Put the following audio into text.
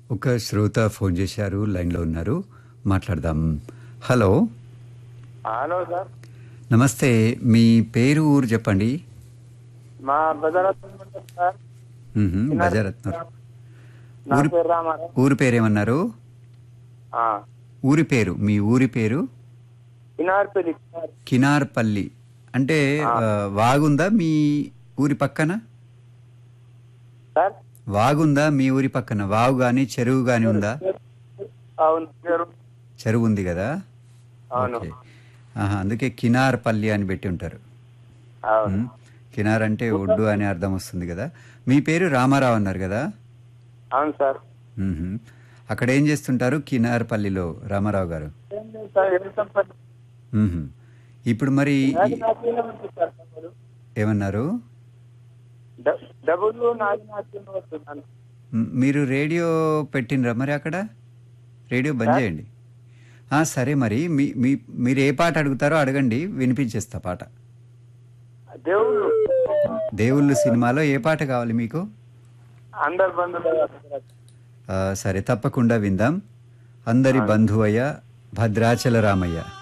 ఒక శ్రోత ఫోన్ చేశారు లైన్లో ఉన్నారు మాట్లాడదాం హలో హలో సార్ నమస్తే మీ పేరు ఊరు చెప్పండి మా బజారత్నం ఉంటుంది సార్ మ్మ్హ, బజారత్నం నా ఊరి- పేరు రామారావు ఊరి పేరు ఏమన్నారు ఆ, ఊరి పేరు మీ ఊరి పేరు ఇనార్పల్లి సార్ కినార్పల్లి అంటే ఆ, వాగుందా మీ ఊరి పక్కన సార్ వాగుందా మీ ఊరి పక్కన వాగు కానీ చెరువు కానీ ఉందా అవును పేరు చెరువు ఉంది కదా అవును ఓకే. ఆహా, అందుకే కినార్పల్లి అని పెట్టి ఉంటారు అవును మ్మ్. కినార్ అంటే ఒడ్డు అని అర్థం వస్తుంది కదా మీ పేరు రామారావు అన్నారు కదా అవును సార్ మ్మ్హ. అక్కడ ఏం చేస్తుంటారు కినార్పల్లిలో రామారావు గారు ఏం లేదు సార్ వెళ్తాం సార్ మ్మ్హ. ఇప్పుడు మరి ఈ- నాది నాకేనే ఉంటుంది సార్ డబ్బులు ఏమన్నారు డ- డబ్బులు నాది నాకేనే వస్తుంది మ్, మీరు రేడియో పెట్టినరా మరి అక్కడ రేడియో బంద్ చేయండి ఆ, సరే మరి మీ మీ మీరు ఏ పాట అడుగుతారో అడగండి వినిపించేస్తా పాట దేవుళ్ళు దేవుళ్ళు సినిమాలో ఏ పాట కావాలి మీకు అందరు బంధువులు అందరూ. ఆ, సరే తప్పకుండా విందాం అందరి బంధువయ్య భద్రాచల రామయ్య